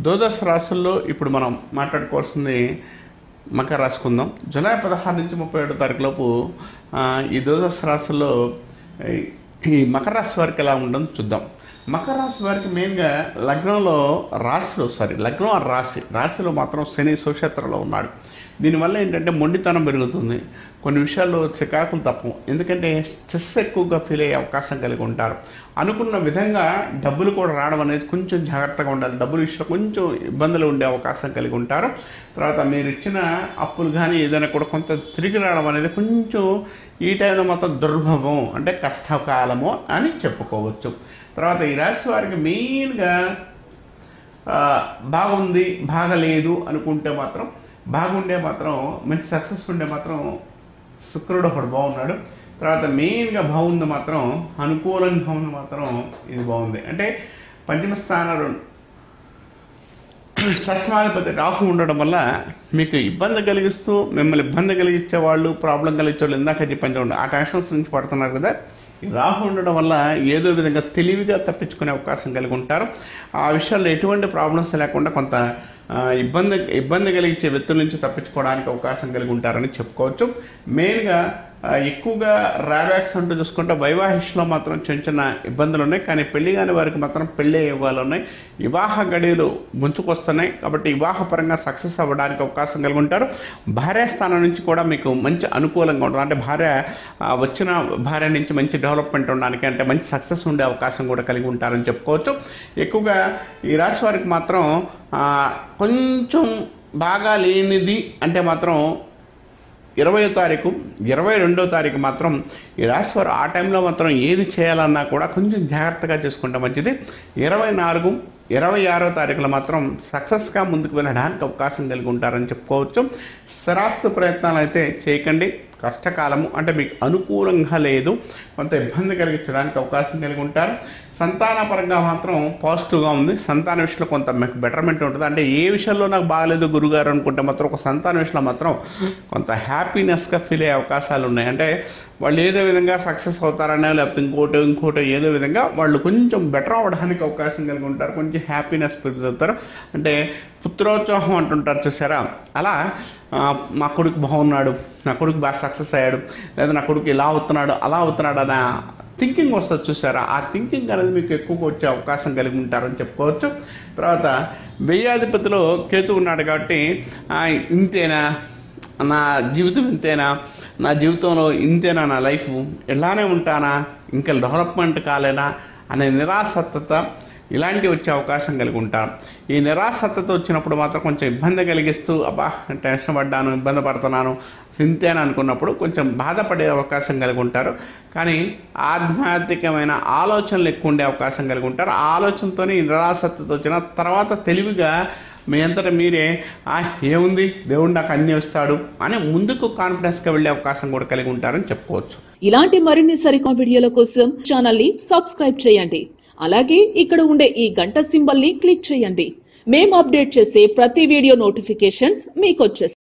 ద్వాదశ రాశుల్లో ఇప్పుడు మనం మాట్లాడుకోవాల్సింది మకర రాసుకుందాం జూలై పదహారు నుంచి ముప్పై ఏడో తారీఖు లోపు ఆ, ఈ ద్వాదశ రాశుల్లో ఈ- ఈ మకర రాశి వారికి ఎలా ఉంటుందో చూద్దాం మకర రాశి వారికి మెయిన్గా లగ్నంలో రాశిలో సారీ లగ్నం ఆ రాశి రాశిలో మాత్రం శని సుక్షేత్రంలో ఉన్నాడు దీనివల్ల ఏంటంటే మొండితనం పెరుగుతుంది కొన్ని విషయాల్లో చికాకులు తప్పం ఎందుకంటే స్ట్రెస్ ఎక్కువగా ఫీల్ అయ్యే అవకాశం కలిగి ఉంటారు అనుకున్న విధంగా డబ్బులు కూడా రావడం అనేది కొంచెం జాగ్రత్తగా ఉండాలి డబ్బుల విషయంలో కొంచెం ఇబ్బందులు ఉండే అవకాశం కలిగి ఉంటారు తర్వాత మీరు ఇచ్చిన అప్పులు కానీ ఏదైనా కూడా కొంత తిరిగి రావడం అనేది కొంచెం ఈ టైంలో మాత్రం దుర్భవం అంటే కష్టకాలము అని చెప్పుకోవచ్చు తర్వాత ఈ రాశి వారికి మెయిన్గా ఆ, బాగుంది బాగలేదు అనుకుంటే మాత్రం బాగుండే మాత్రం మంచి సక్సెస్ ఉండే మాత్రం శుక్రుడు ఒకడు బాగున్నాడు తర్వాత మెయిన్గా బాగుంది మాత్రం అనుకూలంగా ఉంది మాత్రం ఇది బాగుంది అంటే పంచమ స్థానాలు షష్మాధిపతి రాహు ఉండడం వల్ల మీకు ఇబ్బంది కలిగిస్తూ మిమ్మల్ని ఇబ్బంది కలిగించే వాళ్ళు ప్రాబ్లం కలిగించే వాళ్ళు ఇందాక చెప్పని చూడండి ఆ టెన్షన్స్ నుంచి పడుతున్నారు కదా ఈ రాహు ఉండడం వల్ల ఏదో విధంగా తెలివిగా తప్పించుకునే అవకాశం కలిగి ఉంటారు ఆ విషయాల్లో ఎటువంటి ప్రాబ్లమ్స్ లేకుండా కొంత ఆ, ఇబ్బంది ఇబ్బంది కలిగించే వ్యక్తుల నుంచి తప్పించుకోవడానికి అవకాశం కలిగి ఉంటారని చెప్పుకోవచ్చు మెయిన్గా ఆ, ఎక్కువగా ర్యాబ్యాక్స్ అంటూ చూసుకుంటే వైవాహిషలో మాత్రం చిన్న చిన్న ఇబ్బందులు ఉన్నాయి కానీ పెళ్లి కాని వారికి మాత్రం పెళ్లి ఇవ్వాలి ఉన్నాయి వివాహ గడియలు ముంచుకొస్తున్నాయి కాబట్టి వివాహపరంగా సక్సెస్ అవ్వడానికి అవకాశం కలిగి ఉంటారు భార్య స్థానం నుంచి కూడా మీకు మంచి అనుకూలంగా ఉంటుంది అంటే భార్య ఆ, వచ్చిన భార్య నుంచి మంచి డెవలప్మెంట్ ఉండడానికి అంటే మంచి సక్సెస్ ఉండే అవకాశం కూడా కలిగి ఉంటారని చెప్పుకోవచ్చు ఎక్కువగా ఈ రాశి వారికి మాత్రం ఆ, కొంచెం బాగా లేనిది అంటే మాత్రం ఇరవయో తారీఖు ఇరవై రెండో తారీఖు మాత్రం ఈ రాశి వారు ఆ టైంలో మాత్రం ఏది చేయాలన్నా కూడా కొంచెం జాగ్రత్తగా చేసుకుంటే మంచిది ఇరవై నాలుగు ఇరవై ఆరో తారీఖులో మాత్రం సక్సెస్గా ముందుకు వెళ్ళడానికి అవకాశం కలిగి ఉంటారని చెప్పుకోవచ్చు స్థిరాస్తు ప్రయత్నాలు అయితే చేయకండి కష్టకాలము అంటే మీకు అనుకూలంగా లేదు కొంత ఇబ్బంది కలిగించడానికి అవకాశం కలిగి ఉంటారు సంతానపరంగా మాత్రం పాజిటివ్గా ఉంది సంతాన విషయంలో కొంత మీకు బెటర్మెంట్ ఉంటుంది అంటే ఏ విషయంలో నాకు బాగాలేదు గురుగారు అనుకుంటే మాత్రం ఒక సంతాన విషయంలో మాత్రం కొంత హ్యాపీనెస్గా ఫీల్ అయ్యే అవకాశాలు ఉన్నాయి అంటే వాళ్ళు ఏదో విధంగా సక్సెస్ అవుతారనే లేకపోతే ఇంకోటో ఇంకోటో ఏదో విధంగా వాళ్ళు కొంచెం బెటర్ అవ్వడానికి అవకాశం కలిగి ఉంటారు కొంచెం హ్యాపీనెస్ పెరుగుతారు అంటే పుత్రోత్సాహం అంటుంటారు చూసారా అలా ఆ, మా కొడుకు బాగున్నాడు నా కొడుకు బాగా సక్సెస్ అయ్యాడు లేదా నా కొడుకు ఇలా అవుతున్నాడు అలా అవుతున్నాడు అనే థింకింగ్ వస్తుంది చూసారా ఆ థింకింగ్ అనేది మీకు ఎక్కువగా వచ్చే అవకాశం కలిగి ఉంటారని చెప్పుకోవచ్చు తర్వాత వ్యయాధిపతిలో కేతు ఉన్నాడు కాబట్టి ఆ, ఇంతేనా నా జీవితం ఇంతేనా నా జీవితంలో ఇంతేనా నా లైఫ్ ఇలానే ఉంటానా ఇంకా డెవలప్మెంట్ కాలేనా అనే నిరాసక్తత ఇలాంటివి వచ్చే అవకాశం కలిగి ఉంటాను ఈ నిరాసక్తత వచ్చినప్పుడు మాత్రం కొంచెం ఇబ్బంది కలిగిస్తూ అబ్బా టెన్షన్ పడ్డాను ఇబ్బంది పడుతున్నాను సింతేని అనుకున్నప్పుడు కొంచెం బాధపడే అవకాశం కలిగి ఉంటారు కానీ ఆధ్యాత్మికమైన ఆలోచనలు ఎక్కువ ఉండే అవకాశం కలిగి ఉంటారు ఆ ఆలోచనతో నిరాసక్తత వచ్చిన తర్వాత తెలివిగా మీ అంతటా మీరే "ఆ, ఏముంది దేవుడు నాకు అన్ని వస్తాడు అని ముందుకు కాన్ఫిడెన్స్గా వెళ్ళే అవకాశం కూడా కలిగి ఉంటారని చెప్పుకోవచ్చు ఇలాంటి మరిన్ని సరికొత్త వీడియోల కోసం ఛానల్ ని సబ్స్క్రైబ్ చేయండి అలాగే ఇక్కడ ఉండే ఈ గంట సింబల్ ని క్లిక్ చేయండి మేము అప్డేట్ చేసే ప్రతి వీడియో నోటిఫికేషన్స్ మీకు వచ్చేస్తాయి